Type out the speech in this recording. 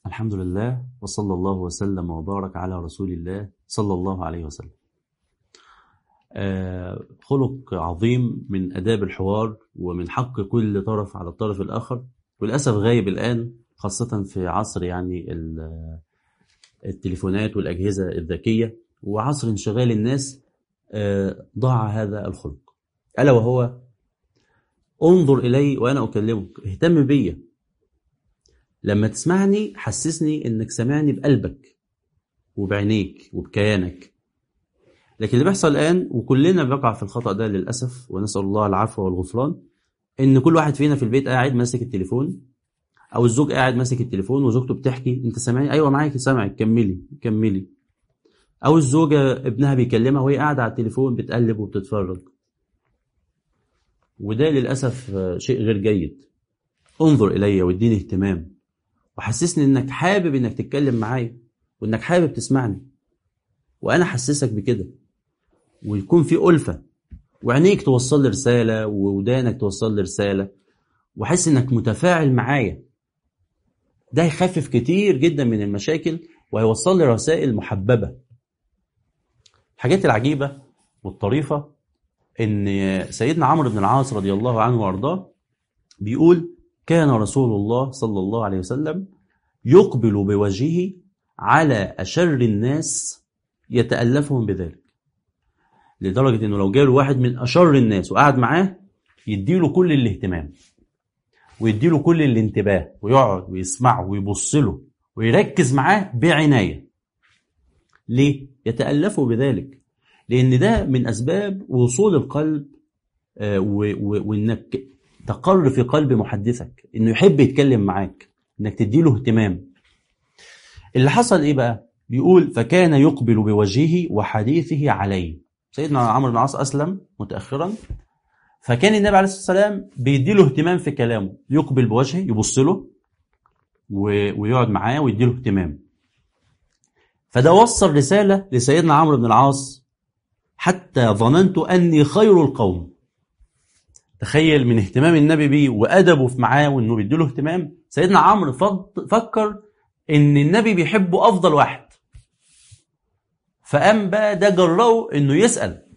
الحمد لله وصلى الله وسلم وبارك على رسول الله صلى الله عليه وسلم آه، خلق عظيم من أداب الحوار ومن حق كل طرف على الطرف الآخر وللأسف غايب الآن خاصة في عصر يعني ال- التليفونات والأجهزة الذكية وعصر انشغال الناس آه، ضاع هذا الخلق ألا وهو انظر إلي وأنا أكلمك اهتم بيا لما تسمعني حسسني إنك سامعني بقلبك وبعينيك وبكيانك لكن اللي بيحصل الآن وكلنا بيقع في الخطأ ده للأسف ونسأل الله العفو والغفران إن كل واحد فينا في البيت قاعد ماسك التليفون أو الزوج قاعد ماسك التليفون وزوجته بتحكي أنت سامعني أيوه معاك سامعك كملي كملي أو الزوجة ابنها بيكلمها وهي قاعدة على التليفون بتقلب وبتتفرج وده للأسف آه، شيء غير جيد انظر إلي واديني اهتمام وحسسني إنك حابب إنك تتكلم معايا وإنك حابب تسمعني وأنا أحسسك بكده ويكون في ألفة وعينيك توصل لي رسالة وودانك توصل لي رسالة وحس إنك متفاعل معايا ده هيخفف كتير جدا من المشاكل وهيوصل لي رسائل محببة الحاجات العجيبة والطريفة إن سيدنا عمرو بن العاص رضي الله عنه وأرضاه بيقول كان رسول الله صلى الله عليه وسلم يقبل بوجهه على أشر الناس يتألفهم بذلك لدرجة إنه لو جاله واحد من أشر الناس وقعد معاه يديله كل الاهتمام ويديله كل الانتباه ويقعد ويسمعه ويبص له ويركز معاه بعناية ليه؟ يتألفوا بذلك لأن ده من أسباب وصول القلب آه، و- و- وإنك تقر في قلب محدثك إنه يحب يتكلم معاك إنك تديله اهتمام اللي حصل إيه بقى؟ بيقول فكان يقبل بوجهه وحديثه عليه سيدنا عمرو بن العاص أسلم متأخرا فكان النبي عليه الصلاة والسلام بيديله اهتمام في كلامه يقبل بوجهه يبص له و- ويقعد معاه ويديله اهتمام فده وصل رسالة لسيدنا عمرو بن العاص حتى ظننت أني خير القوم تخيل من اهتمام النبي بيه وأدبه في معاه وإنه بيديله اهتمام سيدنا عمرو فض- فكر إن النبي بيحبه أفضل واحد فقام بقى ده جرأه إنه يسأل